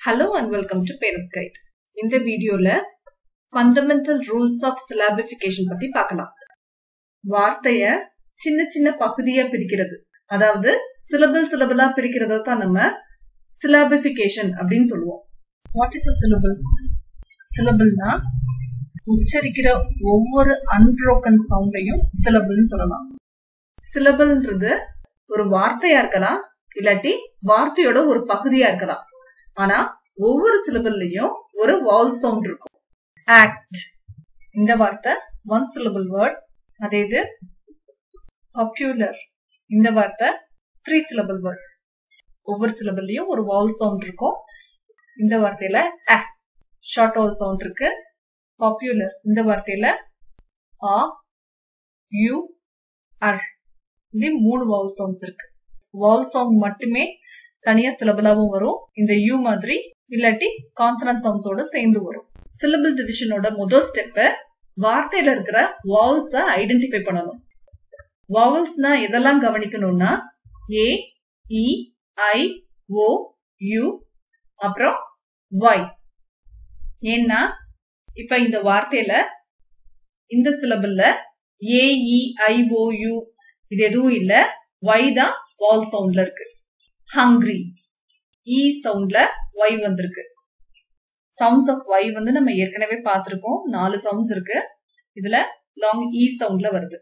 hello and welcome to parents guide இந்த வீடியோல fundamental rules of சிலாபிஃபிகேஷன் பத்தி பார்க்கலாம் வார்த்தைய சின்ன சின்ன பகுதியா பிரிக்கிறது அதாவது சிலபிள் சிலபிளா பிரிக்கிறத தான் நம்ம சிலாபிஃபிகேஷன் அப்படின்னு சொல்லுவோம் வாட் இஸ் அ சிலபிள் சிலபிள்னா உச்சரிக்கிற ஒவ்வொரு அன்ப்ரோக்கன் சவுண்டையும் சிலபிள்னு சொல்லலாம் சிலபிள்ன்றது ஒரு வார்த்தையா இருக்கலாம் இல்லாட்டி வார்த்தையோட ஒரு பகுதியா இருக்கலாம் ஆனா ஒவ்வொரு சிலபிள்லயும் ஒரு வால் சவுண்ட் இருக்கும் ஆக்ட் இந்த வார்த்தை ஒன் சிலபிள் வேர்ட் அதே இது பாப்புலர் இந்த வார்த்தை த்ரீ சிலபிள் வேர்ட் ஒவ்வொரு சிலபிள்லயும் ஒரு வால் சவுண்ட் இருக்கும் இந்த வார்த்தையில அ ஷார்ட் வால் சவுண்ட் இருக்கு பாப்புலர் இந்த வார்த்தையில ஆ யூ அர் இப்படி மூணு வால் சவுண்ட்ஸ் இருக்கு வால் சவுண்ட் மட்டுமே தனியா சிலபிளாவும் வரும் இந்த யூ மாதிரி இல்லாட்டி கான்சனன்ட் சவுண்ட்ஸோட சேர்ந்து வரும் சிலபிள் டிவிஷனோட முதல் ஸ்டெப் வார்த்தையில இருக்கிற வால்ஸ ஐடென்டிஃபை பண்ணணும் வாவல்ஸ்னா எதெல்லாம் கவனிக்கணும்னா ஏ இ ஐ ஓ யூ அப்புறம் ஒய் ஏன்னா இப்ப இந்த வார்த்தையில இந்த சிலபிள்ல ஏ இ ஐ ஓ யூ இது எதுவும் இல்ல ஒய் தான் வால் சவுண்ட்ல இருக்கு ஹங்க்ரி இ சவுண்ட்ல ஒய் வந்திருக்கு சவுண்ட்ஸ் ஆஃப் ஒய் வந்து நம்ம ஏற்கனவே பார்த்திருக்கோம் நாலு சவுண்ட்ஸ் இருக்கு இதுல லாங் இ சவுண்ட்ல வருது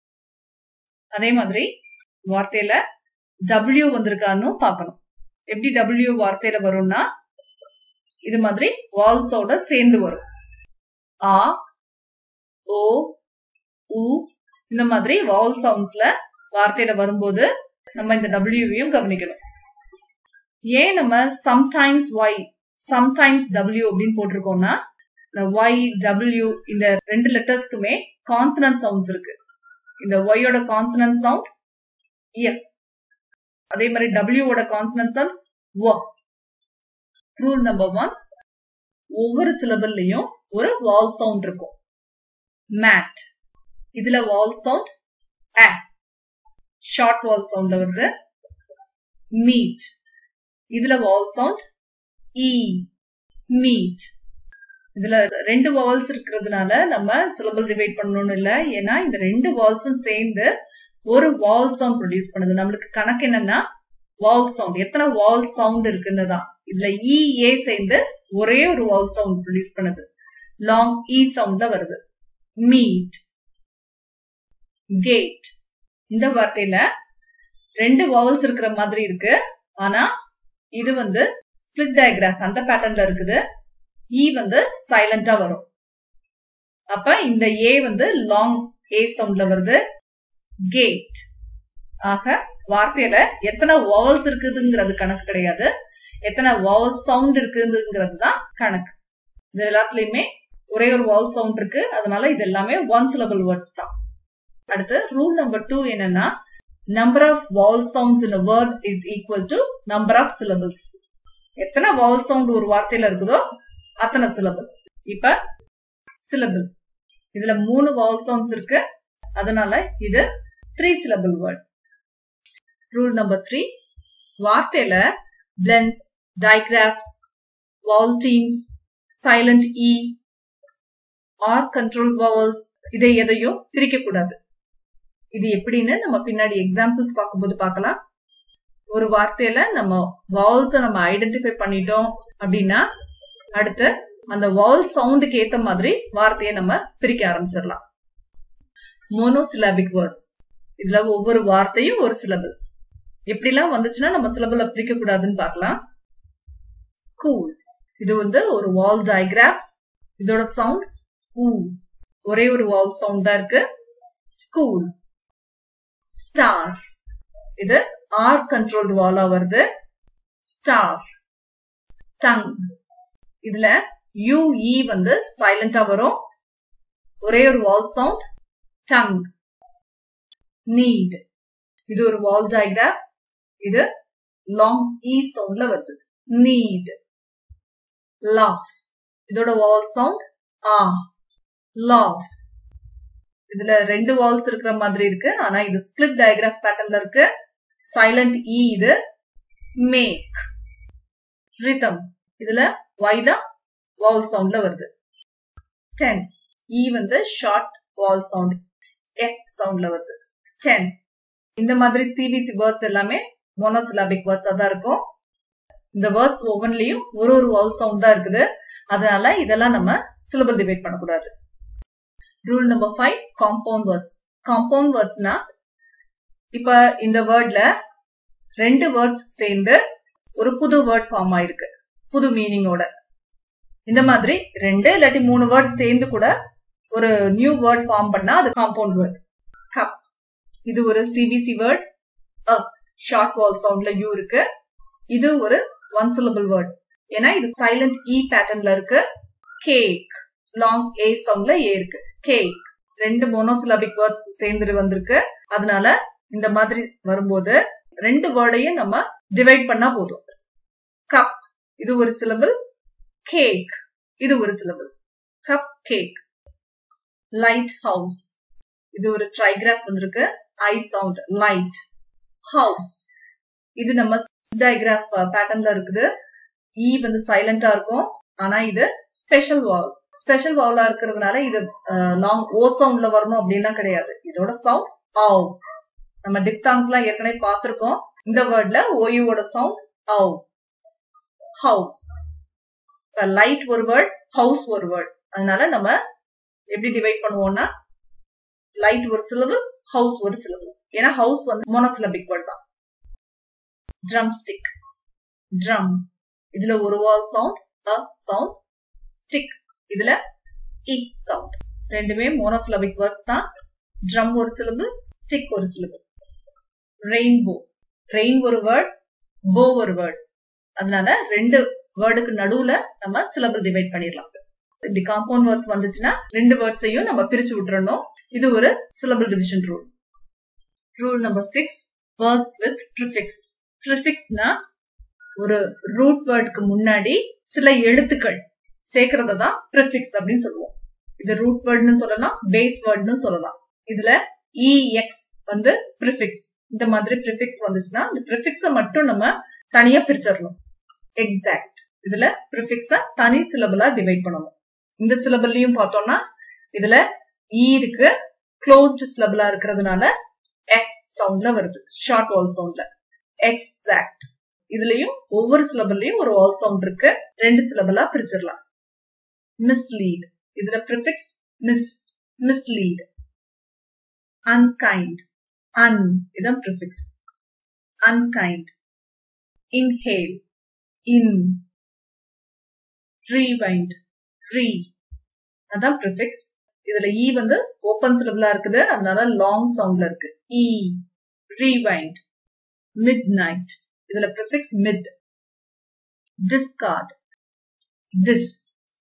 அதே மாதிரி வார்த்தையில டபிள்யூ வந்திருக்கான்னு பார்க்கணும் எப்படி டபிள்யூ வார்த்தையில வரும்னா இது மாதிரி வால்ஸோட சேர்ந்து வரும் ஆ ஓ உ இந்த மாதிரி வால் சவுண்ட்ஸ்ல வார்த்தையில வரும்போது நம்ம இந்த டபிள்யூவையும் கவனிக்கணும் ஏன் நம்ம சம்டைம்ஸ் ஒய் சம்டைம்ஸ் டபிள்யூ அப்படின்னு போட்டிருக்கோம்னா இந்த ஒய் டபிள்யூ இந்த ரெண்டு லெட்டர்ஸ்க்குமே கான்சனன்ட் சவுண்ட்ஸ் இருக்கு இந்த ஒய்யோட கான்சனன்ட் சவுண்ட் எஃப் அதே மாதிரி டபிள்யூவோட கான்சனன்ட் சவுண்ட் ஒ ரூல் நம்பர் ஒன் ஒவ்வொரு சிலபிள்லயும் ஒரு வால் சவுண்ட் இருக்கும் மேட் இதுல வால் சவுண்ட் அ ஷார்ட் வால் சவுண்ட்ல வருது மீட் இதுல வால் சவுண்ட் இ மீட் இதுல ரெண்டு வால்ஸ் இருக்கிறதுனால நம்ம சிலபிள் டிவைட் பண்ணணும்னு இல்ல ஏன்னா இந்த ரெண்டு வால்ஸும் சேர்ந்து ஒரு வால் சவுண்ட் ப்ரொடியூஸ் பண்ணுது நம்மளுக்கு கணக்கு என்னன்னா வால் சவுண்ட் எத்தனை வால் சவுண்ட் இருக்குன்னு தான் இதுல இ ஏ சேர்ந்து ஒரே ஒரு வால் சவுண்ட் ப்ரொடியூஸ் பண்ணுது லாங் இ சவுண்ட்ல வருது மீட் கேட் இந்த வார்த்தையில ரெண்டு வாவல்ஸ் இருக்கிற மாதிரி இருக்கு ஆனா இது வந்து ஸ்பிளிட் டயக்ராஃப் அந்த பேட்டர்ன்ல இருக்குது இ வந்து சைலண்டா வரும் அப்ப இந்த ஏ வந்து லாங் ஏ சவுண்ட்ல வருது கேட் ஆக வார்த்தையில எத்தனை வாவல்ஸ் இருக்குதுங்கிறது கணக்கு கிடையாது எத்தனை வாவல் சவுண்ட் இருக்குதுங்கிறது தான் கணக்கு இது எல்லாத்துலயுமே ஒரே ஒரு வாவல் சவுண்ட் இருக்கு அதனால இது எல்லாமே ஒன் சிலபிள் வேர்ட்ஸ் தான் அடுத்து ரூல் நம்பர் டூ என்னன்னா number of vowel sounds in word is equal to number of syllables எத்தனை வால் சவுண்ட் ஒரு வார்த்தையில இருக்குதோ அத்தனை சிலபிள் இப்ப சிலபிள் இதுல மூணு வால் சவுண்ட்ஸ் இருக்கு அதனால இது three syllable word rule number three வார்த்தையில blends digraphs vowel teams silent E R controlled vowels இதை எதையும் பிரிக்க கூடாது இது எப்படின்னு நம்ம பின்னாடி எக்ஸாம்பிள்ஸ் பார்க்கும்போது பார்க்கலாம் ஒரு வார்த்தையில நம்ம வால்ஸ நம்ம ஐடென்டிஃபை பண்ணிட்டோம் அப்படின்னா அடுத்து அந்த வால் சவுண்டுக்கு ஏத்த மாதிரி வார்த்தையை நம்ம பிரிக்க ஆரம்பிச்சிடலாம் மோனோசிலாபிக் வேர்ட்ஸ் இதுல ஒவ்வொரு வார்த்தையும் ஒரு சிலபிள் எப்படிலாம் வந்துச்சுன்னா நம்ம சிலபிள பிரிக்க கூடாதுன்னு பார்க்கலாம் ஸ்கூல் இது வந்து ஒரு வால் டயக்ராஃப் இதோட சவுண்ட் ஊ ஒரே ஒரு வால் சவுண்ட் தான் இருக்கு ஸ்கூல் ஸ்டார் இது ஆர் கண்ட்ரோல்டு வாலா வருது ஸ்டார் டங் இதுல யூஇ வந்து சைலண்டா வரும் ஒரே ஒரு வால் சவுண்ட் டங் நீட் இது ஒரு வால் டயக்ராஃப் இது லாங் இ சவுண்ட்ல வருது நீட் லாஃப் இதோட வால் சவுண்ட் ஆ லாஃப் இதுல ரெண்டு வால்ஸ் இருக்கிற மாதிரி இருக்கு ஆனா இது ஸ்பிளிட் டயக்ராஃப் பேட்டர்ன்ல இருக்கு சைலண்ட் இ இது மேக் ரிதம் இதுல ஒய் தான் வால் சவுண்ட்ல வருது டென் இ வந்து ஷார்ட் வால் சவுண்ட் எஃப் சவுண்ட்ல வருது டென் இந்த மாதிரி சிபிசி வேர்ட்ஸ் எல்லாமே மோனோசிலாபிக் வேர்ட்ஸா தான் இருக்கும் இந்த வேர்ட்ஸ் ஒவ்வொன்றிலையும் ஒரு ஒரு வால் சவுண்ட் தான் இருக்குது அதனால இதெல்லாம் நம்ம சிலபல் டிவைட் பண்ணக்கூடாது rule number five compound words compound வேர்ட்ஸ்னா இப்ப இந்த வேர்ட்ல ரெண்டு வேர்ட்ஸ் சேர்ந்து ஒரு புது வேர்ட் ஃபார்ம் ஆயிருக்கு புது மீனிங்கோட இந்த மாதிரி ரெண்டு இல்லாட்டி மூணு வேர்ட் சேர்ந்து கூட ஒரு நியூ வேர்ட் ஃபார்ம் பண்ணா அது காம்பவுண்ட் வேர்ட் கப் இது ஒரு சிபிசி word short vowel sound U இருக்கு இது ஒரு ஒன் சிலபிள் வேர்ட் ஏன்னா இது சைலண்ட் இ பேட்டர்ன்ல இருக்கு கேக் லாங் ஏ சவுண்ட்ல ஏ இருக்கு கேக் ரெண்டு மோனோசிலாபிக் வேர்ட்ஸ் சேர்ந்துட்டு வந்திருக்கு அதனால இந்த மாதிரி வரும்போது ரெண்டு வேர்டையும் நம்ம டிவைட் பண்ணா போதும் கப் இது ஒரு சிலபிள் கேக் இது ஒரு syllable cup cake light house இது ஒரு ட்ரைகிராஃப் வந்திருக்கு ஐ சவுண்ட் லைட் ஹவுஸ் இது நம்ம டயக்ராஃப் பேட்டர்ன்ல இருக்குது இ வந்து சைலண்டா இருக்கும் ஆனா இது ஸ்பெஷல் வால் ஸ்பெஷல் வாலா இருக்கிறதுனால இது லாங் ஓ சவுண்ட்ல வரணும் அப்படின்லாம் கிடையாது இதோட சவுண்ட் ஆவ் நம்ம டிப்தாங்ஸ் எல்லாம் ஏற்கனவே பார்த்திருக்கோம் இந்த வேர்ட்ல ஓயுவோட சவுண்ட் ஆவ் ஹவுஸ் லைட் ஒரு வேர்ட் ஹவுஸ் ஒரு வேர்ட் அதனால நம்ம எப்படி டிவைட் பண்ணுவோம்னா லைட் ஒரு சிலபிள் ஹவுஸ் ஒரு சிலபிள் ஏன்னா ஹவுஸ் வந்து மோனோசிலபிக் வேர்ட் தான் ட்ரம் ஸ்டிக் ட்ரம் இதுல ஒரு வால் சவுண்ட் அ சவுண்ட் ஸ்டிக் இதுல இ சவுண்ட் ரெண்டுமே மோனோசிலபிக் வேர்ட்ஸ் தான் ட்ரம் ஒரு சிலபிள் ஸ்டிக் ஒரு சிலபிள் ரெயின்போ ரெயின் ஒரு வேர்ட் போ ஒரு வேர்ட் அதனால ரெண்டு வேர்டுக்கு நடுவுல நம்ம சிலபிள் டிவைட் பண்ணிடலாம் இப்படி காம்பவுண்ட் வேர்ட்ஸ் வந்துச்சுன்னா ரெண்டு வேர்ட்ஸையும் நம்ம பிரிச்சு விட்டுறணும் இது ஒரு syllable division rule rule number six words with prefix ப்ரிஃபிக்ஸ்னா ஒரு ரூட் வேர்டுக்கு முன்னாடி சில எழுத்துக்கள் சேர்க்கறத தான் ப்ரிஃபிக்ஸ் அப்படின்னு சொல்லுவோம் இது ரூட் வேர்ட்னு சொல்லலாம் பேஸ் வேர்ட்னு சொல்லலாம் இதுல இஎக்ஸ் வந்து ப்ரிஃபிக்ஸ் இந்த மாதிரி ப்ரிஃபிக்ஸ் வந்துச்சுன்னா இந்த ப்ரிஃபிக்ஸ மட்டும் நம்ம தனியா பிரிச்சிடணும் எக்ஸாக்ட் இதுல ப்ரிஃபிக்ஸ தனி சிலபிளா டிவைட் பண்ணணும் இந்த சிலபிள்லயும் பார்த்தோம்னா இதுல இ இருக்கு க்ளோஸ்டு சிலபிளா இருக்கிறதுனால எக் சவுண்ட்ல வருது ஷார்ட் வால் சவுண்ட்ல எக்ஸாக்ட் இதுலயும் ஒவ்வொரு சிலபிள்லயும் ஒரு வால் சவுண்ட் இருக்கு ரெண்டு சிலபிளா பிரிச்சிடலாம் மிஸ்லீட் இதுல prefix mis mislead unkind un இதான் prefix unkind inhale in rewind re அதான் ப்ரிஃபிக்ஸ் இதுல இ வந்து ஓப்பன் சிலபிளா இருக்குது அதனால லாங் சவுண்ட்ல இருக்கு இ ரீவைண்ட் மிட் நைட் இதுல prefix mid discard this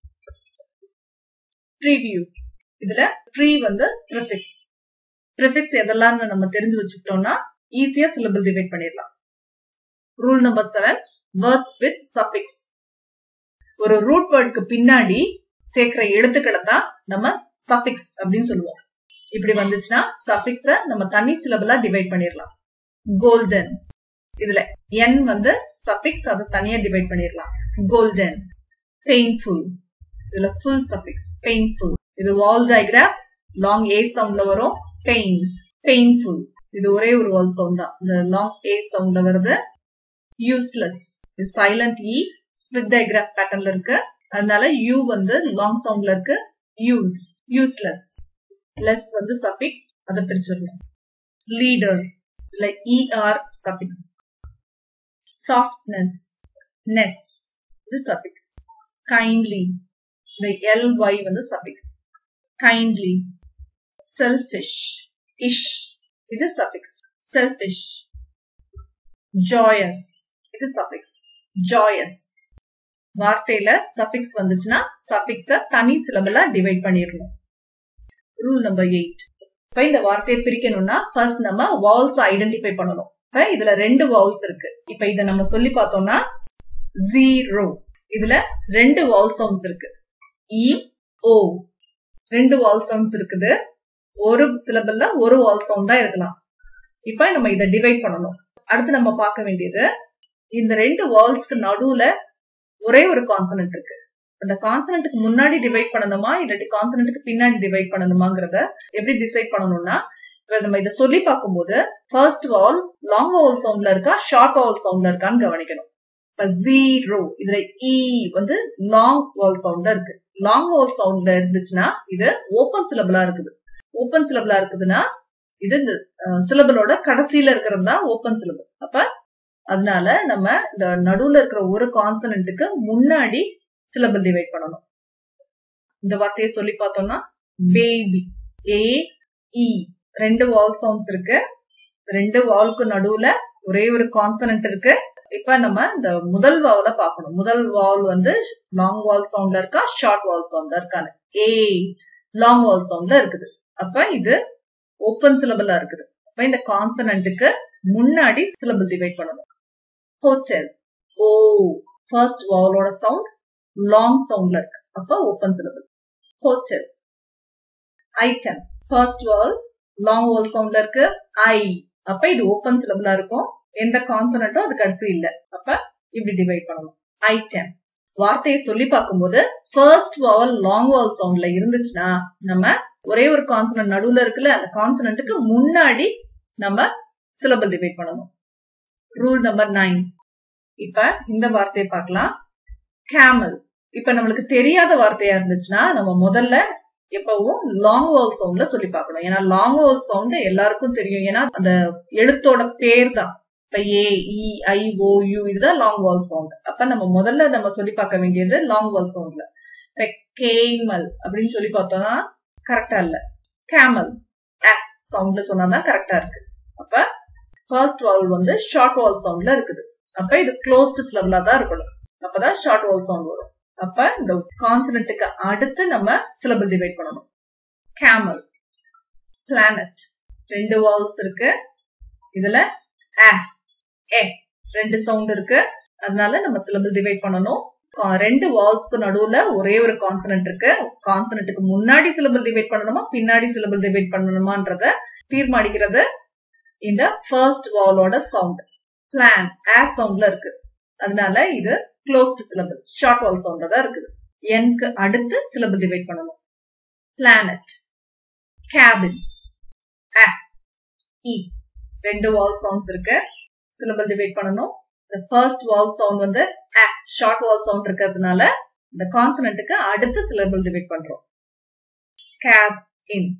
preview இதுல ப்ரீ வந்து ப்ரிஃபிக்ஸ் ப்ரிஃபிக்ஸ் எதெல்லாம் நம்ம தெரிஞ்சு வச்சுக்கிட்டோம்னா ஈஸியா சிலபிள் டிவைட் பண்ணிடலாம் rule number seven words with suffix ஒரு ரூட் வேர்டுக்கு பின்னாடி சேர்க்கிற எழுத்துக்களை தான் நம்ம சஃபிக்ஸ் அப்படின்னு சொல்லுவோம் இப்படி வந்துச்சுன்னா சஃபிக்ஸ நம்ம தனி சிலபிளா டிவைட் பண்ணிடலாம் கோல்டன் இதுல என் வந்து சஃபிக்ஸ் அதை தனியா டிவைட் பண்ணிடலாம் கோல்டன் பெயின்ஃபுல் இதுல ஃபுல் சஃபிக்ஸ் பெயின்ஃபுல் இது வால் டயக்ராம் லாங் ஏ சவுண்ட்ல வரும் பெயின் பெயின்ஃபுல் இது ஒரே ஒரு வால் சவுண்ட் தான் இந்த லாங் ஏ சவுண்ட்ல வருது யூஸ்லெஸ் இது சைலண்ட் இ ஸ்பிளிட் டயக்ராஃப் பேட்டர்ன்ல இருக்கு அதனால யூ வந்து லாங் சவுண்ட்ல இருக்கு யூஸ் யூஸ்லெஸ் லெஸ் வந்து சஃபிக்ஸ் அதை பிரிச்சிடணும் லீடர் இல்ல இஆர் சஃபிக்ஸ் சாஃப்ட்னஸ் நெஸ் இது சஃபிக்ஸ் கைண்ட்லி இந்த எல் ஒய் வந்து சஃபிக்ஸ் கைண்ட்லி செல்ஃபிஷ் இஷ் இது சஃபிக்ஸ் செல்ஃபிஷ் ஜாயஸ் இது சஃபிக்ஸ் ஜாயஸ் வார்த்தையில சஃபிக்ஸ் வந்துச்சுன்னா சஃபிக்ஸ தனி சிலபிளா டிவைட் பண்ணிடணும் ரூல் நம்பர் எயிட் இப்ப இந்த வார்த்தையை பிரிக்கணும்னா ஃபர்ஸ்ட் நம்ம வால்ஸ் ஐடென்டிஃபை பண்ணணும் இப்ப இதுல ரெண்டு வால்ஸ் இருக்கு இப்ப இத நம்ம சொல்லி பார்த்தோம்னா ஜீரோ இதுல ரெண்டு வால் சவுண்ட்ஸ் இருக்கு இ ஓ ரெண்டு வால் சவுண்ட்ஸ் இருக்குது ஒரு சிலபிள்ல ஒரு வால் சவுண்ட் தான் இருக்கலாம் இப்ப நம்ம இதை டிவைட் பண்ணணும் அடுத்து நம்ம பார்க்க வேண்டியது இந்த ரெண்டு வால்ஸ்க்கு நடுவுல ஒரே ஒரு கான்சனன்ட் இருக்கு அந்த கான்சனன்ட்டுக்கு முன்னாடி டிவைட் பண்ணணுமா இல்லாட்டி கான்சனன்ட்டுக்கு பின்னாடி டிவைட் பண்ணணுமாங்கிறத எப்படி டிசைட் பண்ணணும்னா இப்ப நம்ம இதை சொல்லி பார்க்கும்போது ஃபர்ஸ்ட் வால் லாங் வவல் சவுண்ட்ல இருக்கா ஷார்ட் வவல் சவுண்ட்ல இருக்கான்னு கவனிக்கணும் இப்ப ஜீரோ இதுல இ வந்து லாங் வால் சவுண்ட்ல இருக்கு லாங் வால் சவுண்ட்ல இருந்துச்சுன்னா இது ஓப்பன் சிலபிளா இருக்குது ஓப்பன் சிலபிளா இருக்குதுன்னா இது இந்த சிலபிளோட கடைசியில இருக்கிறது தான் ஓப்பன் சிலபிள் அப்ப அதனால நம்ம இந்த நடுவுல இருக்கிற ஒரு கான்சனன்ட்டுக்கு முன்னாடி சிலபிள் டிவைட் பண்ணணும் இந்த வார்த்தையை சொல்லி பார்த்தோம்னா பேபி ஏ இ ரெண்டு வால் சவுண்ட்ஸ் இருக்கு ரெண்டு வால்க்கு நடுவுல ஒரே ஒரு கான்சனன்ட் இருக்கு இப்ப நம்ம இந்த முதல் வாவல பார்க்கணும் முதல் வால் வந்து லாங் வால் சவுண்ட்ல இருக்கா ஷார்ட் வால் சவுண்ட்ல இருக்கான்னு ஏ லாங் வால் சவுண்ட்ல இருக்குது அப்ப இது ஓப்பன் சிலபிளா இருக்குது அப்ப இந்த கான்சனன்ட்டுக்கு முன்னாடி சிலபிள் டிவைட் பண்ணணும் ஹோட்டல் ஓ ஃபர்ஸ்ட் வாலோட சவுண்ட் லாங் சவுண்ட்ல இருக்கு அப்ப open syllable hotel item first vowel long vowel சவுண்ட்ல இருக்கு ஐ அப்ப இது ஓப்பன் சிலபிளா இருக்கும் எந்த கான்சனட்டும் அதுக்கு அடுத்து இல்ல அப்ப இப்படி டிவைட் பண்ணணும் ஐட்டம் வார்த்தையை சொல்லி பார்க்கும்போது ஃபர்ஸ்ட் வாவல் லாங் வால் சவுண்ட்ல இருந்துச்சுன்னா நம்ம ஒரே ஒரு கான்சனன்ட் நடுவுல இருக்குல்ல அந்த கான்சனன்ட்டுக்கு முன்னாடி நம்ம சிலபிள் டிவைட் பண்ணணும் ரூல் நம்பர் நைன் இப்ப இந்த வார்த்தையை பார்க்கலாம் கேமல் இப்ப நம்மளுக்கு தெரியாத வார்த்தையா இருந்துச்சுன்னா நம்ம முதல்ல எப்பவும் லாங் வால் சவுண்ட்ல சொல்லி பார்க்கணும் ஏன்னா லாங் வால் சவுண்ட் எல்லாருக்கும் தெரியும் ஏன்னா அந்த எழுத்தோட பேர் தான் இப்ப A E I O U இதுதான் லாங் வால் சவுண்ட் அப்ப நம்ம முதல்ல நம்ம சொல்லி பார்க்க வேண்டியது லாங் வால் சவுண்ட்ல இப்ப கேமல் அப்படின்னு சொல்லி பார்த்தோம்னா கரெக்டா இல்ல கேமல் சவுண்ட்ல சொன்னாதான் கரெக்டா இருக்கு அப்ப ஃபர்ஸ்ட் வால் வந்து ஷார்ட் வால் சவுண்ட்ல இருக்குது அப்ப இது க்ளோஸ்ட் சிலபிளா தான் இருக்கணும் அப்பதான் ஷார்ட் வால் சவுண்ட் வரும் அப்ப இந்த கான்சனட்டுக்கு அடுத்து நம்ம சிலபிள் டிவைட் பண்ணணும் கேமல் பிளானட் ரெண்டு வால்ஸ் இருக்கு இதுல அ ஏ ரெண்டு சவுண்ட் இருக்கு அதனால நம்ம சிலபிள் டிவைட் பண்ணணும் ரெண்டு வால்ஸ்க்கு நடுவுல ஒரே ஒரு கான்சனன்ட் இருக்கு கான்சனட்டுக்கு முன்னாடி சிலபிள் டிவைட் பண்ணணுமா பின்னாடி சிலபிள் டிவைட் பண்ணணுமான்றத தீர்மானிக்கிறது இந்த ஃபர்ஸ்ட் வாலோட சவுண்ட் பிளான் ஆஸ் சவுண்ட்ல இருக்கு அதனால இது க்ளோஸ்ட் சிலபிள் ஷார்ட் வால் சவுண்ட்ல தான் இருக்குது என்க்கு அடுத்து சிலபிள் டிவைட் பண்ணணும் பிளானட் கேபின் இ ரெண்டு வால் சவுண்ட்ஸ் இருக்கு சிலபிள் டிவைட் பண்ணணும் இந்த ஃபர்ஸ்ட் வால் சவுண்ட் வந்து ஷார்ட் வால் சவுண்ட் இருக்கிறதுனால இந்த கான்சனன்ட்டுக்கு அடுத்து சிலபிள் டிவைட் பண்றோம் cabin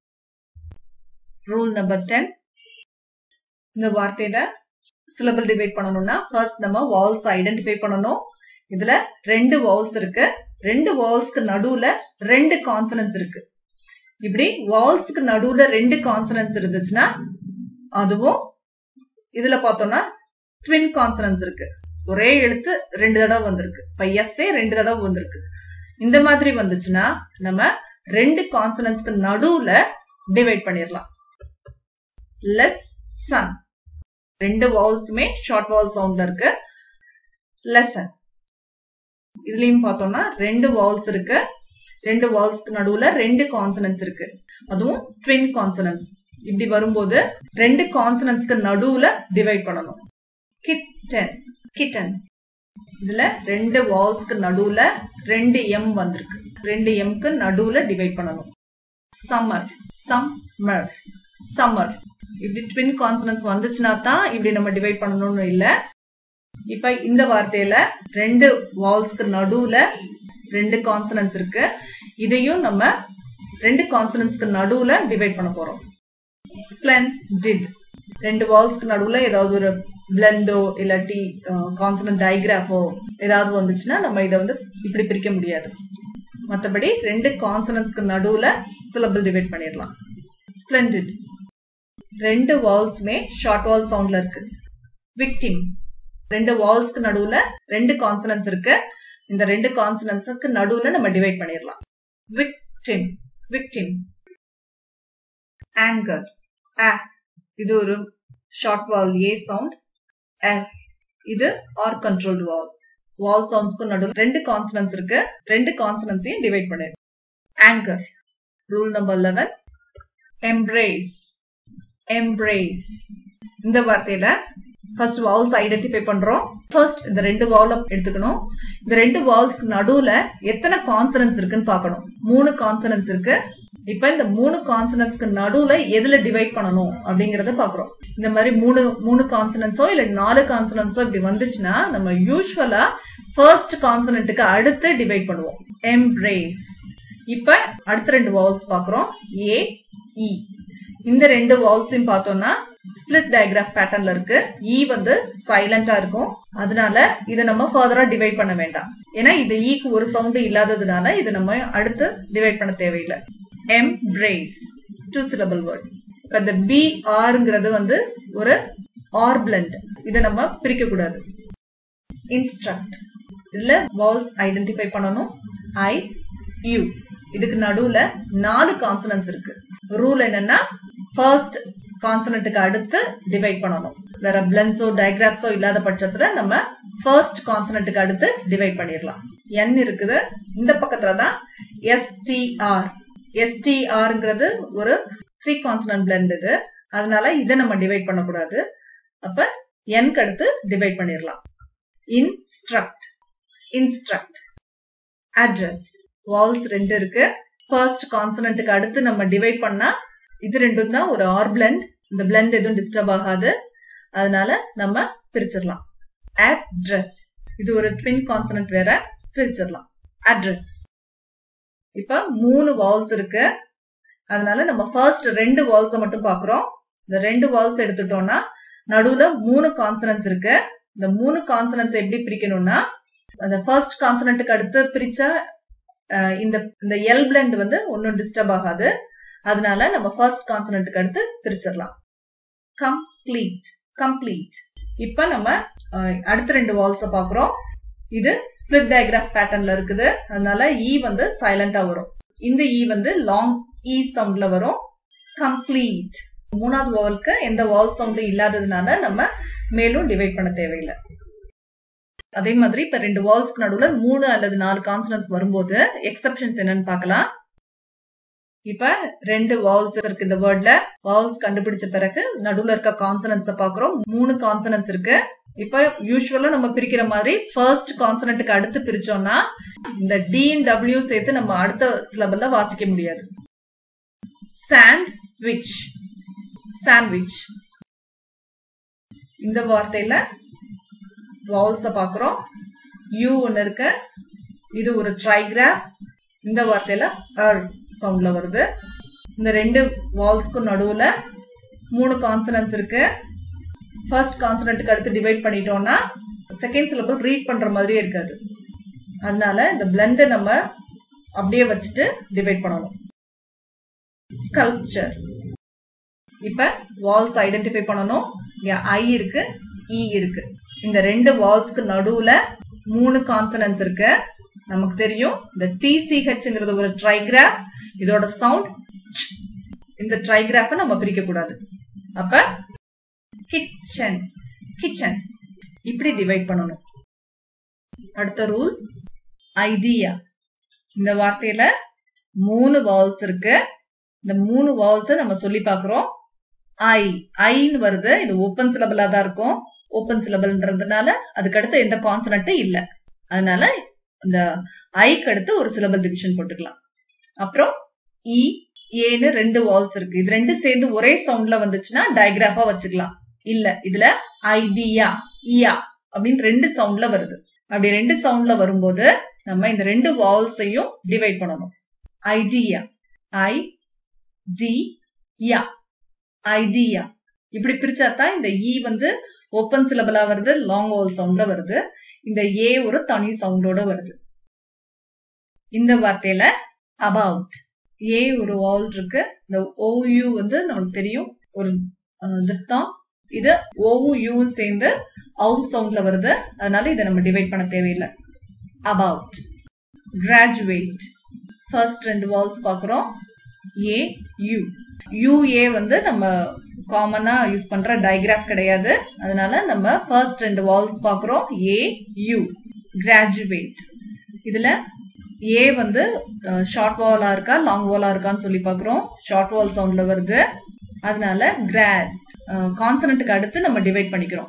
rule number ten இந்த வார்த்தையில சிலபிள் டிவைட் பண்ணணும்னா ஃபர்ஸ்ட் நம்ம வால்ஸ் ஐடென்டிஃபை பண்ணணும் இதுல ரெண்டு வால்ஸ் இருக்கு ரெண்டு வால்ஸ்க்கு நடுவுல ரெண்டு கான்சனன்ஸ் இருக்கு இப்படி வால்ஸ்க்கு நடுவுல ரெண்டு கான்சனன்ஸ் இருந்துச்சுன்னா அதுவும் இதுல பார்த்தோம்னா ட்வின் கான்சனன்ஸ் இருக்கு ஒரே எழுத்து ரெண்டு தடவை வந்திருக்கு இப்ப எஸ்ஏ ரெண்டு தடவை வந்திருக்கு இந்த மாதிரி வந்துச்சுன்னா நம்ம ரெண்டு கான்சனன்ஸ்க்கு நடுவுல டிவைட் பண்ணிடலாம் லெஸ் சன் ரெண்டு வால்ஸுமே ஷார்ட் வால் சவுண்ட்ல இருக்கு லெசன் இதுலயும் பார்த்தோம்னா ரெண்டு வால்ஸ் இருக்கு ரெண்டு வால்ஸ்க்கு நடுவுல ரெண்டு கான்சனன்ஸ் இருக்கு அதுவும் ட்வின் கான்சனன்ஸ் இப்படி வரும்போது ரெண்டு கான்சனன்ஸ்க்கு நடுவுல டிவைட் பண்ணணும் கிட்டன் கிட்டன் இதுல ரெண்டு வால்ஸ்க்கு நடுவுல ரெண்டு எம் வந்திருக்கு ரெண்டு எம்க்கு நடுவுல டிவைட் பண்ணணும் சம்மர் சம்மர் சம்மர் இப்படி ட்வின் கான்சனன்ஸ் வந்துச்சுன்னா தான் இப்படி நம்ம டிவைட் பண்ணணும்னு இல்ல இப்ப இந்த வார்த்தையில ரெண்டு வால்ஸ்க்கு நடுவுல ரெண்டு கான்சனன்ஸ் இருக்கு இதையும் நம்ம ரெண்டு கான்சனன்ஸ்க்கு நடுவுல டிவைட் பண்ண போறோம் ஸ்பிளண்டிட் ரெண்டு வால்ஸ்க்கு நடுவுல ஏதாவது ஒரு பிளண்டோ இல்லாட்டி கான்சனன்ட் டைகிராஃபோ ஏதாவது வந்துச்சுன்னா நம்ம இதை வந்து இப்படி பிரிக்க முடியாது மற்றபடி ரெண்டு கான்சனன்ஸ்க்கு நடுவுல சிலபிள் டிவைட் பண்ணிடலாம் ஸ்பிளண்டிட் ரெண்டு வால்ஸுமே ஷார்ட் வால் சவுண்ட்ல இருக்கு விக்டிம் ரெண்டு வால்ஸ்க்கு நடுவுல ரெண்டு கான்சனன்ஸ் இருக்கு இந்த ரெண்டு கான்சனன்ஸுக்கு நடுவுல நம்ம டிவைட் பண்ணிடலாம் விக்டிம் விக்டிம் ஆங்கர் ஆ இது ஒரு ஷார்ட் வால் ஏ சவுண்ட் இது ஆர் கண்ட்ரோல்டு வால் வால் சவுண்ட்ஸ்க்கு நடுவில் ரெண்டு கான்சனன்ஸ் இருக்கு ரெண்டு கான்சனன்ஸையும் டிவைட் பண்ணிடும் anchor rule number eleven embrace embrace இந்த வார்த்தையில ஃபர்ஸ்ட் வால்ஸ் ஐடென்டிஃபை பண்றோம் ஃபர்ஸ்ட் இந்த ரெண்டு வால் எடுத்துக்கணும் இந்த ரெண்டு வால்ஸ்க்கு நடுவுல எத்தனை கான்சனன்ஸ் இருக்குன்னு பார்க்கணும் மூணு கான்சனன்ஸ் இருக்கு இப்ப இந்த மூணு கான்சனன்ஸ்க்கு நடுவுல எதுல டிவைட் பண்ணணும் அப்படிங்கறத பாக்குறோம் இந்த மாதிரி மூணு மூணு கான்சனன்ஸோ இல்ல நாலு கான்சனன்ஸோ இப்படி வந்துச்சுன்னா நம்ம யூஸ்வலா ஃபர்ஸ்ட் கான்சனன்ட்டுக்கு அடுத்து டிவைட் பண்ணுவோம் எம்ப்ரேஸ் இப்ப அடுத்த ரெண்டு வால்ஸ் பாக்குறோம் ஏ இ இந்த ரெண்டு வால்ஸையும் பார்த்தோம்னா ஸ்பிளிட் டயக்ராஃப் பேட்டர்ன்ல இருக்கு இ வந்து சைலண்டா இருக்கும் அதனால இதை நம்ம ஃபர்தரா டிவைட் பண்ண வேண்டாம் ஏன்னா இது ஈக்கு ஒரு சவுண்ட் இல்லாததுனால இது நம்ம அடுத்து டிவைட் பண்ண தேவையில்லை em brace two syllable word இப்ப இந்த பி ஆருங்கிறது வந்து ஒரு ஆர் பிளண்ட் இதை நம்ம பிரிக்க கூடாது இன்ஸ்ட்ரக்ட் இதுல வால்ஸ் ஐடென்டிஃபை பண்ணணும் ஐ யூ இதுக்கு நடுவுல நாலு கான்சனன்ஸ் இருக்கு ரூல் என்னன்னா ஃபர்ஸ்ட் கான்சனட்டுக்கு அடுத்து டிவைட் பண்ணணும் வேற பிளன்ஸோ டயக்ராஃப்ஸோ இல்லாத பட்சத்துல நம்ம ஃபர்ஸ்ட் கான்சனட்டுக்கு அடுத்து டிவைட் பண்ணிடலாம் என் இருக்குது இந்த பக்கத்துல தான் எஸ்டிஆர் எஸ்டிஆர்ங்கிறது ஒரு த்ரீ கான்சனன்ட் பிளண்ட் இது அதனால இதை நம்ம டிவைட் பண்ணக்கூடாது அப்ப என்க்கு அடுத்து டிவைட் பண்ணிடலாம் இன்ஸ்ட்ரக்ட் இன்ஸ்ட்ரக்ட் அட்ரஸ் வால்ஸ் ரெண்டு இருக்கு ஃபர்ஸ்ட் கான்சனண்ட்டுக்கு அடுத்து நம்ம டிவைட் பண்ணா இது ரெண்டும் தான் ஒரு ஆர் பிளண்ட் இந்த பிளண்ட் எதுவும் டிஸ்டர்ப் ஆகாது அதனால நம்ம பிரிச்சிடலாம் அட்ரஸ் இது ஒரு ட்வின் கான்சனன்ட் வேற பிரிச்சிடலாம் அட்ரஸ் இப்ப மூணு வால்ஸ் இருக்கு அதனால நம்ம ஃபர்ஸ்ட் ரெண்டு வால்ஸை மட்டும் பாக்குறோம் இந்த ரெண்டு வால்ஸ் எடுத்துட்டோம்னா நடுவுல மூணு கான்சனன்ஸ் இருக்கு இந்த மூணு கான்சனன்ஸ் எப்படி பிரிக்கணும்னா அந்த ஃபர்ஸ்ட் கான்சனண்ட்டுக்கு அடுத்து பிரிச்சா இந்த இந்த எல் பிளண்ட் வந்து ஒன்னும் டிஸ்டர்ப் ஆகாது அதனால நம்ம ஃபர்ஸ்ட் கான்சனண்ட்டுக்கு அடுத்து பிரிச்சிடலாம் கம்ப்ளீட் கம்ப்ளீட் இப்ப நம்ம அடுத்த ரெண்டு வால்ஸ பாக்குறோம் இது ஸ்பிளிட் டயக்ராஃப் பேட்டர்ன்ல இருக்குது அதனால இ வந்து சைலண்டா வரும் இந்த இ வந்து லாங் இ சவுண்ட்ல வரும் கம்ப்ளீட் மூணாவது வால்க்கு எந்த வால் சவுண்டும் இல்லாததுனால நம்ம மேலும் டிவைட் பண்ண தேவையில்லை அதே மாதிரி இப்ப ரெண்டு வால்ஸ்க்கு நடுவுல மூணு அல்லது நாலு கான்சனன்ஸ் வரும்போது எக்ஸப்ஷன்ஸ் என்னன்னு பார்க்கலாம் இப்ப ரெண்டு வால்ஸ் இருக்கு இந்த வேர்ட்ல வால்ஸ் கண்டுபிடிச்ச பிறகு நடுவுல இருக்க கான்சனன்ஸ் பாக்குறோம் மூணு கான்சனன்ஸ் இருக்கு இப்ப யூஸ்வலா நம்ம பிரிக்கிற மாதிரி ஃபர்ஸ்ட் கான்சனன்ட்டுக்கு அடுத்து பிரிச்சோம்னா இந்த டி டபிள்யூ சேர்த்து நம்ம அடுத்த சிலபல்ல வாசிக்க முடியாது சாண்ட் விச் சாண்ட்விச் இந்த வார்த்தையில வால்ஸ பாக்குறோம் யூ ஒன்னு இருக்கு இது ஒரு ட்ரைகிராஃப் இந்த வார்த்தையில அர் சவுண்ட்ல வருது இந்த ரெண்டு வால்ஸ்க்கும் நடுவுல மூணு கான்சனன்ஸ் இருக்கு ஃபர்ஸ்ட் கான்சனன்ட்டுக்கு அடுத்து டிவைட் பண்ணிட்டோம்னா செகண்ட் சிலபிள் ரீட் பண்ற மாதிரியே இருக்காது அதனால இந்த பிளண்டை நம்ம அப்படியே வச்சுட்டு டிவைட் பண்ணணும் ஸ்கல்ப்சர் இப்ப வால்ஸ் ஐடென்டிஃபை பண்ணணும் இங்க ஐ இருக்கு இ இருக்கு இந்த ரெண்டு வால்ஸ்க்கு நடுவுல மூணு கான்சனன்ஸ் இருக்கு நமக்கு தெரியும் இந்த டிசிஹெச்ங்கிறது ஒரு ட்ரைகிராஃப் இதோட சவுண்ட் இந்த ட்ரைகிராஃப நம்ம பிரிக்க கூடாது அப்ப கிச்சன் கிச்சன் இப்படி டிவைட் பண்ணணும் அடுத்த ரூல் ஐடியா இந்த வார்த்தையில மூணு வால்ஸ் இருக்கு இந்த மூணு வால்ஸ் நம்ம சொல்லி பாக்குறோம் ஐ ஐன்னு வருது இது ஓப்பன் சிலபிளா தான் இருக்கும் ஓப்பன் சிலபிள்ன்றதுனால அதுக்கு அடுத்து எந்த கான்சனட்டும் இல்ல அதனால இந்த ஐக்கு அடுத்து ஒரு சிலபல் டிவிஷன் போட்டுக்கலாம் அப்புறம் இ ஏன்னு ரெண்டு வால்ஸ் இருக்கு இது ரெண்டு சேர்ந்து ஒரே சவுண்ட்ல வந்துச்சுன்னா டயக்ராஃபா வச்சுக்கலாம் இல்ல இதுல ஐடியா இயா அப்படின்னு ரெண்டு சவுண்ட்ல வருது அப்படி ரெண்டு சவுண்ட்ல வரும்போது நம்ம இந்த ரெண்டு வால்ஸையும் டிவைட் பண்ணணும் idea idea idea இப்படி பிரிச்சா தான் இந்த இ வந்து ஓப்பன் சிலபிளா வருது லாங் வால் சவுண்ட்ல வருது இந்த ஏ ஒரு தனி சவுண்டோட வருது இந்த வார்த்தையில அபவுட் ஏ ஒரு வால் இருக்கு இந்த ஓயூ வந்து நமக்கு தெரியும் ஒரு திட்டம் இது ஓயூ சேர்ந்து அவுட் சவுண்ட்ல வருது அதனால இதை நம்ம டிவைட் பண்ண தேவையில்லை அபவுட் கிராஜுவேட் ஃபர்ஸ்ட் ரெண்டு வால்ஸ் பாக்குறோம் ஏ யூ யூஏ வந்து நம்ம காமனா யூஸ் பண்ற டயக்ராஃப் கிடையாது அதனால நம்ம ஃபர்ஸ்ட் ரெண்டு வால்ஸ் பாக்குறோம் ஏ யூ கிராஜுவேட் இதுல ஏ வந்து ஷார்ட் வாலா இருக்கா லாங் வாலா இருக்கான்னு சொல்லி பாக்குறோம் ஷார்ட் வால் சவுண்ட்ல வருது அதனால கிராட் கான்சனட்டுக்கு அடுத்து நம்ம டிவைட் பண்ணிக்கிறோம்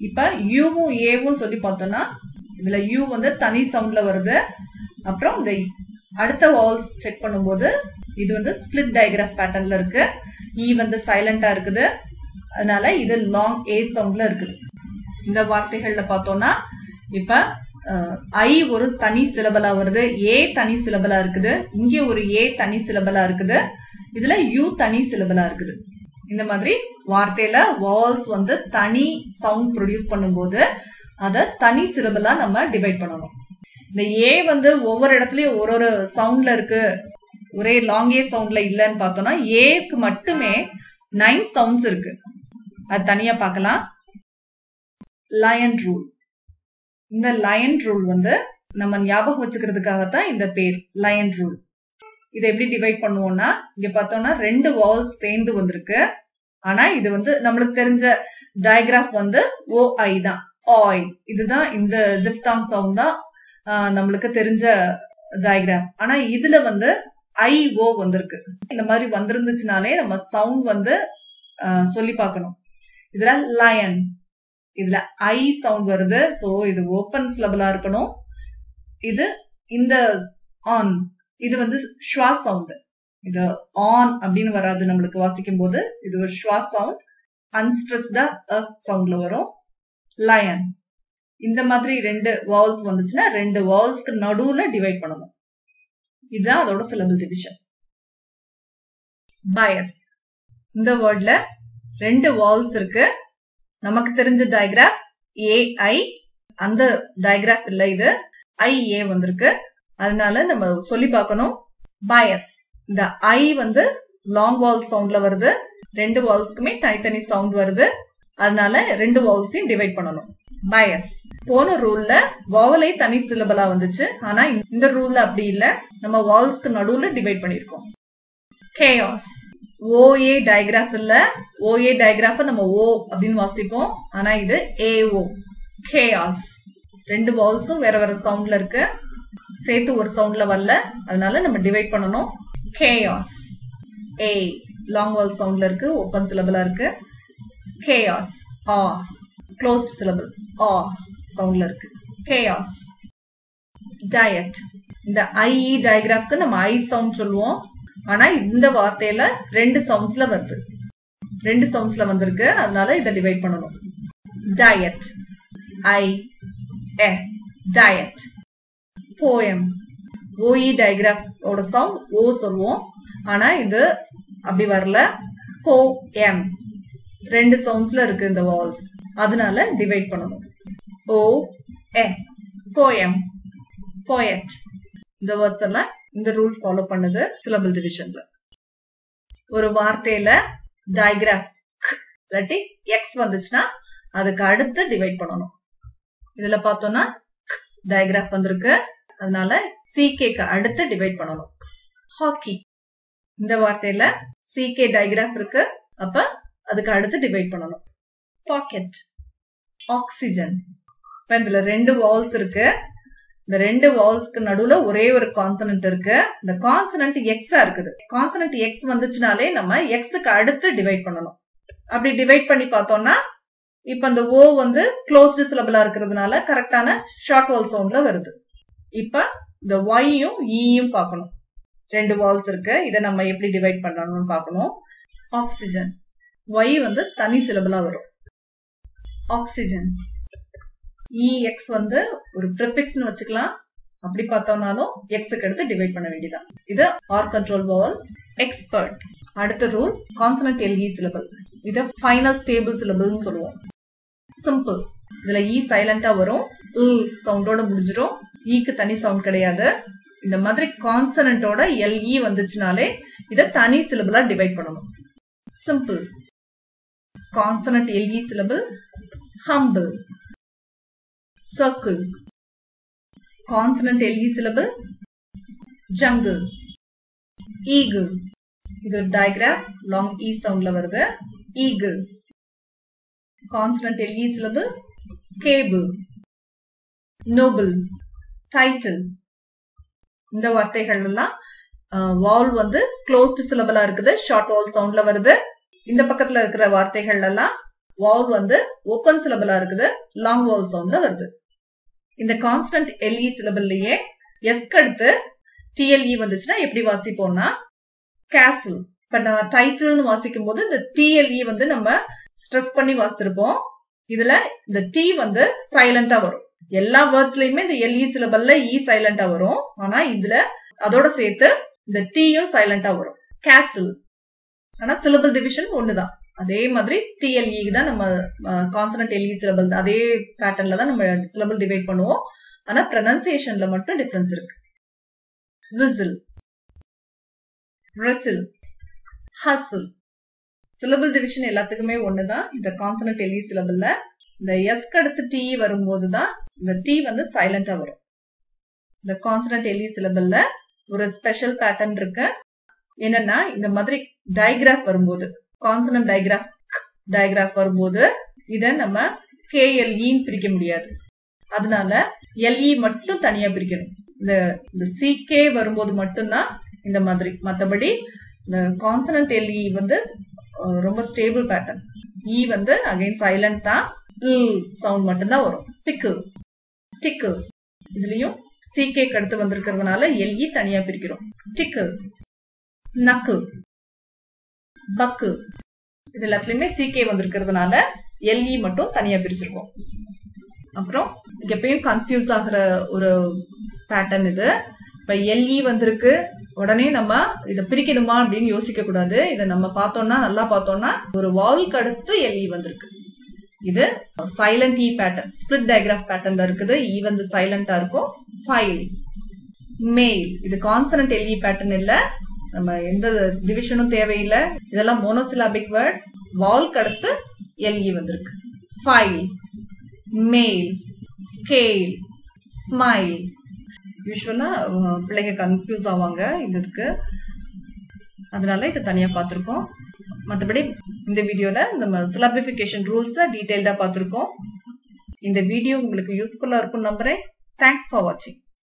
இப்ப யூவும் ஏவும் சொல்லி பார்த்தோம்னா இதுல யூ வந்து தனி சவுண்ட்ல வருது அப்புறம் இந்த அடுத்த வால்ஸ் செக் பண்ணும்போது இது வந்து ஸ்பிளிட் டயக்ராஃப் பேட்டர்ன்ல இருக்கு இ வந்து சைலண்டா இருக்குது அதனால இது லாங் ஏ சவுண்ட்ல இருக்குது இந்த வார்த்தைகள்ல பார்த்தோம்னா இப்ப ஐ ஒரு தனி சிலபலா வருது ஏ தனி சிலபலா இருக்குது இங்க ஒரு ஏ தனி சிலபலா இருக்குது இதுல யூ தனி சிலபலா இருக்குது இந்த மாதிரி வார்த்தையில வால்ஸ் வந்து தனி சவுண்ட் ப்ரொடியூஸ் பண்ணும்போது அத தனி சிலபலா நம்ம டிவைட் பண்ணணும் இந்த ஏ வந்து ஒவ்வொரு இடத்துலயும் ஒரு ஒரு சவுண்ட்ல இருக்கு ஒரே லாங் ஏ சவுண்ட்ல இல்லைன்னு பார்த்தோம்னா ஏக்கு மட்டுமே நைன் சவுண்ட்ஸ் இருக்கு அது தனியா பார்க்கலாம் லயன் ரூல் இந்த லயன் ரூல் வந்து நம்ம ஞாபகம் வச்சுக்கிறதுக்காகத்தான் இந்த பேர் லயன் ரூல் இதை எப்படி டிவைட் பண்ணுவோம்னா இங்க பார்த்தோம்னா ரெண்டு வால்ஸ் சேர்ந்து வந்திருக்கு ஆனா இது வந்து நம்மளுக்கு தெரிஞ்ச டயக்ராஃப் வந்து ஓ ஐ தான் ஆய் இதுதான் இந்த டிப்தாங் சவுண்ட் தான் நம்மளுக்கு தெரிஞ்ச டயக்ராம் ஆனா இதுல வந்து ஐ ஓ வந்திருக்கு இந்த மாதிரி வந்திருந்துச்சுனாலே நம்ம சவுண்ட் வந்து சொல்லி பார்க்கணும் இதுல லயன் இதுல ஐ சவுண்ட் வருது சோ இது ஓப்பன் சிலபிளா இருக்கணும் இது இந்த ஆன் இது வந்து ஷ்வா சவுண்ட் இது ஆன் அப்படின்னு வராது நம்மளுக்கு வாசிக்கும் போது இது ஒரு ஷ்வா சவுண்ட் அன்ஸ்ட்ரெஸ்டா சவுண்ட்ல வரும் லயன் இந்த மாதிரி ரெண்டு வால்ஸ் வந்துச்சுன்னா ரெண்டு வால்ஸ்க்கு நடுவுல டிவைட் பண்ணணும் இதுதான் அதோட சிலபிள் டிவிஷன் பயஸ் இந்த வேர்ட்ல ரெண்டு வால்ஸ் இருக்கு நமக்கு தெரிஞ்ச டயக்ராஃப் ஏஐ அந்த டயக்ராஃப் இல்ல இது ஐ ஏ வந்திருக்கு அதனால நம்ம சொல்லி பார்க்கணும் பயஸ் இந்த ஐ வந்து லாங் வால் சவுண்ட்ல வருது ரெண்டு வால்ஸ்க்குமே தனித்தனி சவுண்ட் வருது அதனால ரெண்டு வால்ஸையும் டிவைட் பண்ணணும் பயஸ் போன ரூல்ல வாவலை தனி சிலபலா வந்துச்சு ஆனா இந்த ரூல்ல அப்படி இல்ல நம்ம வால்ஸ்க்கு நடுவுல டிவைட் பண்ணிருக்கோம் கேயாஸ் ஓஏ டயக்ராஃப் இல்ல ஓஏ டயக்ராஃப் நம்ம ஓ அப்படின்னு வாசிப்போம் ஆனா இது ஏஓ கேயாஸ் ரெண்டு வால்ஸும் வேற வேற சவுண்ட்ல இருக்கு சேர்த்து ஒரு சவுண்ட்ல வரல அதனால நம்ம டிவைட் பண்ணணும் கேயாஸ் ஏ லாங் வால் சவுண்ட்ல இருக்கு ஓப்பன் சிலபிளா இருக்கு கேயாஸ் ஆ க்ளோஸ்ட் சிலபிள் ஆ சவுண்ட்ல இருக்கு கேயாஸ் டயட் இந்த ஐஇ டயக்ராஃப்க்கு நம்ம ஐ சவுண்ட் சொல்லுவோம் ஆனா இந்த வார்த்தையில ரெண்டு சவுண்ட்ஸ்ல வருது ரெண்டு சவுண்ட்ஸ்ல வந்திருக்கு அதனால இதை டிவைட் பண்ணணும் டயட் ஐ எ டயட் போயம் ஓஇ டயக்ராஃபோட சவுண்ட் ஓ சொல்லுவோம் ஆனா இது அப்படி வரல போ எம் ரெண்டு சவுண்ட்ஸ்ல இருக்கு இந்த வால்ஸ் அதனால டிவைட் பண்ணணும் ஓ எ போயம் போயட் இந்த வேர்ட்ஸ் எல்லாம் இந்த ரூல் ஃபாலோ பண்ணுது சிலபிள் டிவிஷன்ல ஒரு வார்த்தையில டயக்ராஃப் இல்லாட்டி எக்ஸ் வந்துச்சுன்னா அதுக்கு அடுத்து டிவைட் பண்ணணும் இதுல பார்த்தோம்னா டயக்ராஃப் வந்திருக்கு அதனால சிகேக்கு அடுத்து டிவைட் பண்ணணும் ஹாக்கி இந்த வார்த்தையில சிகே டயக்ராஃப் இருக்கு அப்ப அதுக்கு அடுத்து டிவைட் பண்ணணும் பாக்கெட் ஆக்சிஜன் இப்ப இதுல ரெண்டு வால்ஸ் இருக்கு இந்த ரெண்டு வால்ஸ்க்கு நடுவுல ஒரே ஒரு கான்சனன்ட் இருக்கு இந்த கான்சனன்ட் எக்ஸா இருக்குது கான்சனன்ட் எக்ஸ் வந்துச்சுனாலே நம்ம எக்ஸுக்கு அடுத்து டிவைட் பண்ணணும் அப்படி டிவைட் பண்ணி பார்த்தோம்னா இப்ப இந்த ஓ வந்து க்ளோஸ்டு சிலபிளா இருக்கிறதுனால கரெக்டான ஷார்ட் வால் சவுண்ட்ல வருது இப்ப இந்த ஒய்யும் ஈயும் பார்க்கணும் ரெண்டு வால்ஸ் இருக்கு இதை நம்ம எப்படி டிவைட் பண்ணணும்னு பார்க்கணும் ஆக்சிஜன் ஒய் வந்து தனி சிலபிளா வரும் ஆக்சிஜன் இஎக்ஸ் வந்து ஒரு ப்ரிஃபிக்ஸ்னு வச்சுக்கலாம் அப்படி பார்த்தோம்னாலும் எக்ஸுக்கு எடுத்து டிவைட் பண்ண வேண்டியதான் இது ஆர் கண்ட்ரோல் வால் எக்ஸ்பர்ட் அடுத்த ரூல் கான்சனட் எல்இ சிலபிள் இத ஃபைனல் ஸ்டேபிள் சிலபிள்னு சொல்லுவோம் சிம்பிள் இதுல இ சைலண்டா வரும் இல் சவுண்டோட முடிஞ்சிடும் ஈக்கு தனி சவுண்ட் கிடையாது இந்த மாதிரி கான்சனன்டோட எல்இ வந்துச்சுனாலே இத தனி சிலபிளா டிவைட் பண்ணணும் simple consonant LE syllable humble circle consonant LE syllable jungle eagle இது ஒரு டயக்ராம் லாங் இ சவுண்ட்ல வருது eagle consonant LE syllable cable noble title இந்த வார்த்தைகள் எல்லாம் வால் வந்து க்ளோஸ்ட் சிலபிளா இருக்குது ஷார்ட் வால் சவுண்ட்ல வருது இந்த பக்கத்துல இருக்கிற வார்த்தைகள் எல்லாம் வால் வந்து ஓப்பன் சிலபிளா இருக்குது லாங் வால் சவுண்ட்ல வருது இந்த கான்ஸ்டன்ட் எல்இ சிலபிள்லயே எஸ்க்கு அடுத்து டிஎல்இ வந்துச்சுன்னா எப்படி வாசிப்போம்னா கேசல் இப்ப நான் டைட்டில்னு வாசிக்கும் போது இந்த டிஎல்இ வந்து நம்ம ஸ்ட்ரெஸ் பண்ணி வாசித்திருப்போம் இதுல இந்த டி வந்து சைலண்டா வரும் எல்லா வேர்ட்ஸ்லயுமே இந்த எல்இ சிலபல்ல இ சைலண்டா வரும் ஆனா இதுல அதோட சேர்த்து இந்த டீயும் சைலண்டா வரும் கேசல் ஆனா சிலபல் டிவிஷன் ஒண்ணுதான் அதே மாதிரி டிஎல்இ தான் நம்ம கான்சனன்ட் எல்இ சிலபல் அதே பேட்டர்ன்ல தான் நம்ம சிலபல் டிவைட் பண்ணுவோம் ஆனா ப்ரனன்சியேஷன்ல மட்டும் டிஃபரன்ஸ் இருக்கு whistle wrestle hustle syllable division எல்லாத்துக்குமே ஒண்ணுதான் இந்த கான்சனன்ட் எல்இ சிலபல்ல இந்த எஸ்க்கு அடுத்து டி வரும்போது தான் இந்த டி வந்து சைலண்டா வரும் இந்த கான்சனன்ட் எல்இ சிலபல்ல ஒரு ஸ்பெஷல் பேட்டர்ன் இருக்கு என்னன்னா இந்த மாதிரி டயக்ராஃப் வரும்போது கான்சனன்ட் டயக்ராஃப் டயக்ராஃப் வரும்போது இத நம்ம கேஎல்இன்னு பிரிக்க முடியாது அதனால எல்இ மட்டும் தனியா பிரிக்கணும் இந்த இந்த சிகே வரும்போது மட்டும்தான் இந்த மாதிரி மற்றபடி இந்த கான்சனன்ட் எல்இ வந்து ரொம்ப ஸ்டேபிள் பேட்டர்ன் இ வந்து அகைன் சைலண்ட் தான் சவுண்ட் மட்டும்தான் வரும் பிக்கு டிக்கு இதுலயும் சிகே அடுத்து வந்திருக்கிறதுனால எல்இ தனியா பிரிக்கிறோம் டிக்கு நக்கு பக்கு இது எல்லாத்துலயுமே சிகே வந்திருக்கிறதுனால எல்இ மட்டும் தனியா பிரிச்சிருக்கோம் அப்புறம் எப்பயும் கன்ஃபியூஸ் ஆகுற ஒரு பேட்டர்ன் இது இப்ப எல்இ வந்திருக்கு உடனே நம்ம இதை பிரிக்கணுமா அப்படின்னு யோசிக்க கூடாது இதை நம்ம பார்த்தோம்னா நல்லா பார்த்தோம்னா ஒரு வால்க்கு அடுத்து எல்இ வந்திருக்கு இது silent E pattern split digraph பேட்டர்ன்ல இருக்குது இ வந்து சைலண்டா இருக்கும் ஃபைல் மெயில் இது கான்சனன்ட் எல்இ பேட்டர்ன் இல்ல நம்ம எந்த டிவிஷனும் தேவையில்லை இதெல்லாம் மோனோசிலாபிக் வேர்ட் வால்க்கு அடுத்து எல்இ வந்திருக்கு ஃபைல் மெயில் ஸ்கேல் ஸ்மைல் யூஸ்வலா பிள்ளைங்க கன்ஃபியூஸ் ஆவாங்க இதுக்கு அதனால இதை தனியா பார்த்துருக்கோம் மற்றபடி இந்த வீடியோல நம்ம சிலபிஃபிகேஷன் ரூல்ஸை டீட்டெயில்டா பார்த்துருக்கோம் இந்த வீடியோ உங்களுக்கு யூஸ்ஃபுல்லா இருக்கும் நம்புறேன் தேங்க்ஸ் ஃபார் வாட்சிங்